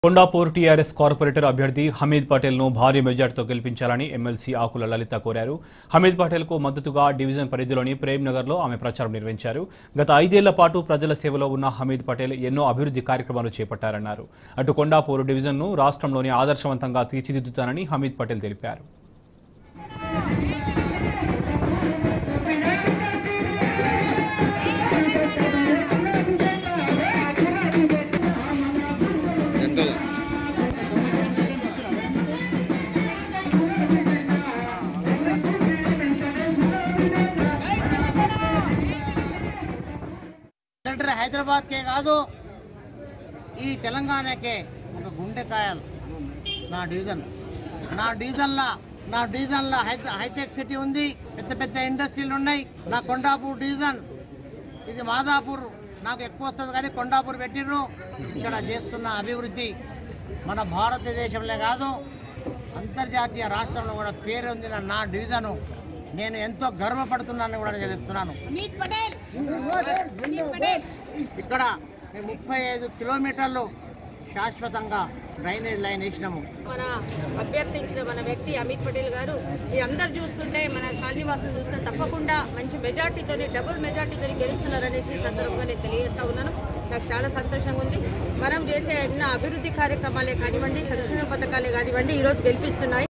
Kondapur TRS corporator అభ్యర్థి హమీద్ పటేల్ ను భారీ మెజార్టీతో గెలిపించాలని ఎమ్మెల్సీ ఆకుల లలిత కోరారు హమీద్ పటేల్ కు మద్దతుగా డివిజన్ పరిధిలోని ప్రేమ్ నగర్ లో ఆమె ప్రచారం నిర్వహించారు గత ఐదేళ్ల పాటు ప్రజల సేవలో ఉన్న హమీద్ పటేల్ ఎన్నో అభివృద్ధి కార్యక్రమాలు చేపట్టారన్నారు అటు కొండాపూర్ డివిజన్ ను రాష్ట్రంలోని ఆదర్శవంతంగా తీర్చిదిద్దుతానని హమీద్ పటేల్ తెలిపారు సెంటర్ హైదరాబాద్కే కాదు ఈ తెలంగాణకే ఒక గుండెకాయలు నా డివిజన్ నా డివిజన్లో నా డివిజన్లో హై- హైటెక్ సిటీ ఉంది పెద్ద పెద్ద ఇండస్ట్రీలు ఉన్నాయి నా కొండాపూర్ డివిజన్ ఇది మాదాపూర్ నాకు ఎక్కువ వస్తుంది కానీ కొండాపూర్ పెట్టిర్రు ఇక్కడ చేస్తున్న అభివృద్ధి మన భారతదేశంలో కాదు అంతర్జాతీయ రాష్ట్రంలో కూడా పేరు ఉంది నా డివిజను నేను ఎంతో గర్వపడుతున్నానని కూడా నేను చెప్తున్నాను అమిత్ పటేల్ అమిత్ పటేల్ ఇక్కడ మేము ముప్పై ఐదు కిలోమీటర్లు శాశ్వతంగా డ్రైనేజ్ లైన్ వేసినాము మన అభ్యర్థించిన మన వ్యక్తి అమిత్ పటేల్ గారు మీ అందరు చూస్తుంటే మన కాలనీవాసులు చూస్తే తప్పకుండా మంచి మెజార్టీతో డబుల్ మెజార్టీతో గెలుస్తున్నారనేసి ఈ సందర్భంగా నేను తెలియజేస్తా ఉన్నాను నాకు చాలా సంతోషంగా ఉంది మనం చేసే ఎన్నో అభివృద్ధి కార్యక్రమాలే కానివ్వండి సంక్షేమ పథకాలే కానివ్వండి ఈరోజు గెలిపిస్తున్నాయి